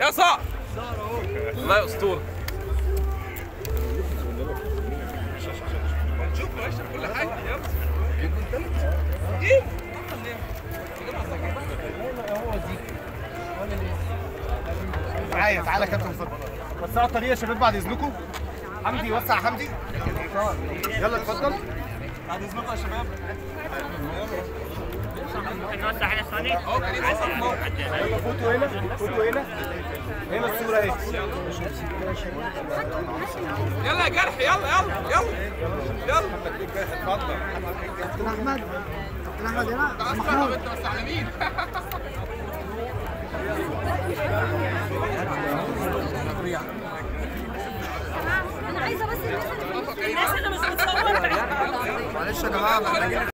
يا صقر لا يا اسطوره شوف ماشي كل حاجه يلا ايه معايا تعالى يا كابتن فضل وسعوا الطريق يا شباب بعد اذنكم حمدي وسع يا حمدي يلا اتفضل بعد اذنكم يا شباب نوسع على الثاني يلا فوتوا هنا فوتوا هنا هنا الصورة اهي يلا يا جرح يلا يلا يلا يلا كابتن احمد كابتن احمد هنا محمود انت بس على مين انا عايزه بس الناس اللي مش متصوره معلش يا جماعه محتاجين